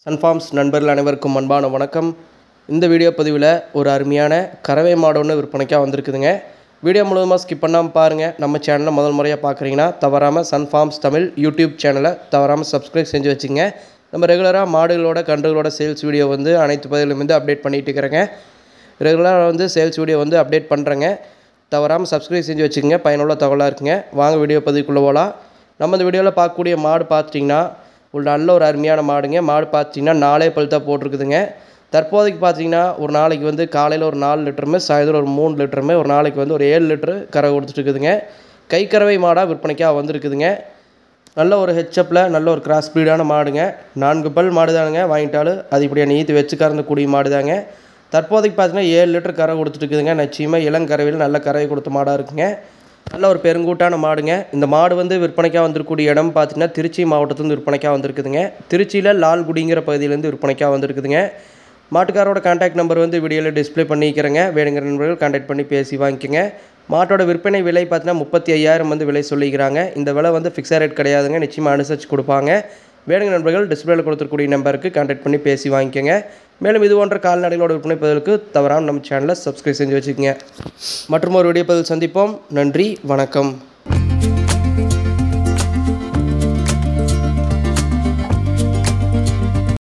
Sun Farms நண்பர்கள் அனைவருக்கும் அன்பான வணக்கம் இந்த வீடியோ பதிவில் ஒரு அருமையான கறவை மாடு ஒன்று விற்பனைக்காக வந்திருக்குதுங்க வீடியோ முழுவதுமாக ஸ்கிப் பண்ணாமல் பாருங்கள் நம்ம சேனலை முதல் முறையாக பார்க்குறீங்கன்னா தவறாமல் சன்ஃபார்ம்ஸ் தமிழ் யூடியூப் சேனலை தவறாமல் சப்ஸ்கிரைப் செஞ்சு வச்சுங்க நம்ம ரெகுலராக மாடுகளோட கன்றுகளோட சேல்ஸ் வீடியோ வந்து அனைத்து பதிலும் வந்து அப்டேட் பண்ணிகிட்டு இருக்கிறேங்க ரெகுலராக வந்து சேல்ஸ் வீடியோ வந்து அப்டேட் பண்ணுறேங்க தவறாமல் சப்ஸ்கிரைப் செஞ்சு வச்சுக்கோங்க பயனுள்ள தகவலாக இருக்குங்க வாங்க வீடியோ பதிவுக்குள்ளே போகலாம் நம்ம இந்த வீடியோவில் பார்க்கக்கூடிய மாடு பார்த்துட்டிங்கன்னா ஒரு நல்ல ஒரு அருமையான மாடுங்க மாடு பார்த்திங்கன்னா நாலே பழுத்தாக போட்டிருக்குதுங்க தற்போதைக்கு பார்த்தீங்கன்னா ஒரு நாளைக்கு வந்து காலையில் ஒரு நாலு லிட்டருமே சாயந்தரம் ஒரு மூணு லிட்டருமே ஒரு நாளைக்கு வந்து ஒரு ஏழு லிட்டரு கறவை கொடுத்துட்டு இருக்குதுங்க கை கறவை மாடாக விற்பனைக்காக வந்திருக்குதுங்க நல்ல ஒரு ஹெச்அப்பில் நல்ல ஒரு கிராஸ் ஸ்பீடான மாடுங்க நான்கு பல் மாடு தானுங்க வாங்கிட்டாலும் அது இப்படியே நீத்து வச்சு கறந்தக்கூடிய மாடு தாங்க தற்போதைக்கு பார்த்தீங்கன்னா ஏழு லிட்டர் கறவை கொடுத்துட்டு இருக்குதுங்க நிச்சயமாக இளங்கறவையில் நல்ல கறவை கொடுத்த மாடாக இருக்குங்க நல்ல ஒரு பெருங்கூட்டான மாடுங்க இந்த மாடு வந்து விற்பனைக்காக வந்திருக்கக்கூடிய இடம் பார்த்தீங்கன்னா திருச்சி மாவட்டத்துலேருந்து விற்பனைக்காக வந்திருக்குதுங்க திருச்சியில் லால்குடிங்கிற பகுதியிலேருந்து விற்பனைக்காக வந்திருக்குதுங்க மாட்டுக்காரோட கான்டாக்ட் நம்பர் வந்து வீடியோவில் டிஸ்ப்ளே பண்ணிக்கிறேங்க வேணுங்கிற நண்பர்கள் கான்டாக்ட் பண்ணி பேசி வாங்கிக்கோங்க மாட்டோட விற்பனை விலை பார்த்தீங்கன்னா முப்பத்தி ஐயாயிரம் வந்து விலை சொல்லிக்கிறாங்க இந்த விலை வந்து ஃபிக்ஸட் ரேட் கிடையாதுங்க நிச்சயமாக அனுசரித்து கொடுப்பாங்க வேணுங்க நண்பர்கள் டிஸ்பிளேல கொடுத்துருக்கூடிய நம்பருக்கு கான்டாக்ட் பண்ணி பேசி வாங்கிக்கோங்க மேலும் இது போன்ற கால்நடைகளோட விற்பனை பதிலுக்கு தவறாமல் நம்ம சேனலை சப்ஸ்கிரைப் செஞ்சு வச்சுக்கோங்க மற்றும் ஒரு வீடியோ பதில் சந்திப்போம் நன்றி வணக்கம்